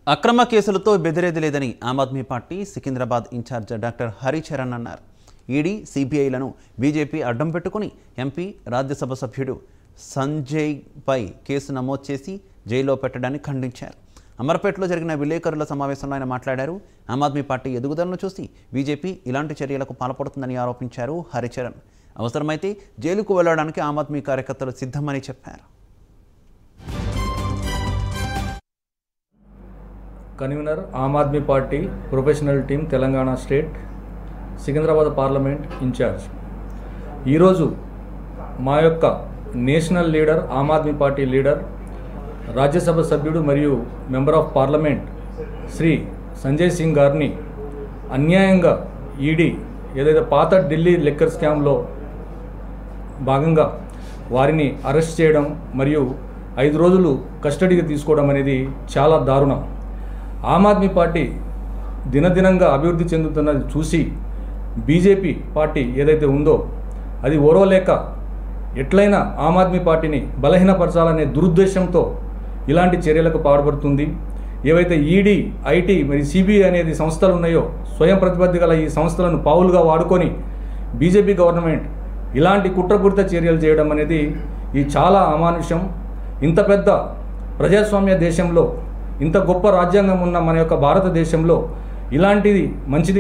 అక్రమ కేసులతో బెదిరేది లేదని ఆమ్ ఆద్మీ పార్టీ సికింద్రాబాద్ ఇన్ఛార్జ్ డాక్టర్ హరిచరణ్ అన్నారు ఈడీ సిబిఐలను బీజేపీ అడ్డం పెట్టుకుని ఎంపీ రాజ్యసభ సభ్యుడు సంజయ్పై కేసు నమోదు చేసి జైల్లో పెట్టడాన్ని ఖండించారు అమర్పేటలో జరిగిన విలేకరుల సమావేశంలో ఆయన మాట్లాడారు ఆమ్ ఆద్మీ పార్టీ ఎదుగుదలను చూసి బీజేపీ ఇలాంటి చర్యలకు పాల్పడుతుందని ఆరోపించారు హరిచరణ్ అవసరమైతే జైలుకు వెళ్లడానికి ఆమ్ ఆద్మీ కార్యకర్తలు సిద్ధమని చెప్పారు convener Aam Aadmi Party professional team Telangana state Secunderabad parliament incharge ఈరోజు మా యొక్క national leader Aam Aadmi Party leader Rajya Sabha సభ్యుడు మరియు member of parliament Shri Sanjay Singh గారిని అన్యాయంగా ఈడీ ఏదైతే పాత ఢిల్లీ లెక్కర్ స్కామ్లో భాగంగా వారిని అరెస్ట్ చేయడం మరియు ఐదు రోజులు కస్టడీకి తీసుకోవడం అనేది చాలా దారుణం ఆమ్ ఆద్మీ పార్టీ దినదినంగా అభివృద్ధి చెందుతున్నది చూసి బీజేపీ పార్టీ ఏదైతే ఉందో అది ఓరవలేక ఎట్లయినా ఆమ్ ఆద్మీ పార్టీని బలహీనపరచాలనే దురుద్దేశంతో ఇలాంటి చర్యలకు పాల్పడుతుంది ఏవైతే ఈడీ ఐటీ మరి సిబిఐ అనేది సంస్థలు ఉన్నాయో స్వయం ప్రతిపత్తి గల ఈ సంస్థలను పావులుగా వాడుకొని బీజేపీ గవర్నమెంట్ ఇలాంటి కుట్రపూరిత చర్యలు చేయడం అనేది ఇది చాలా అమానుషం ఇంత పెద్ద ప్రజాస్వామ్య దేశంలో ఇంత గొప్ప రాజ్యాంగం ఉన్న మన యొక్క భారతదేశంలో ఇలాంటిది మంచిది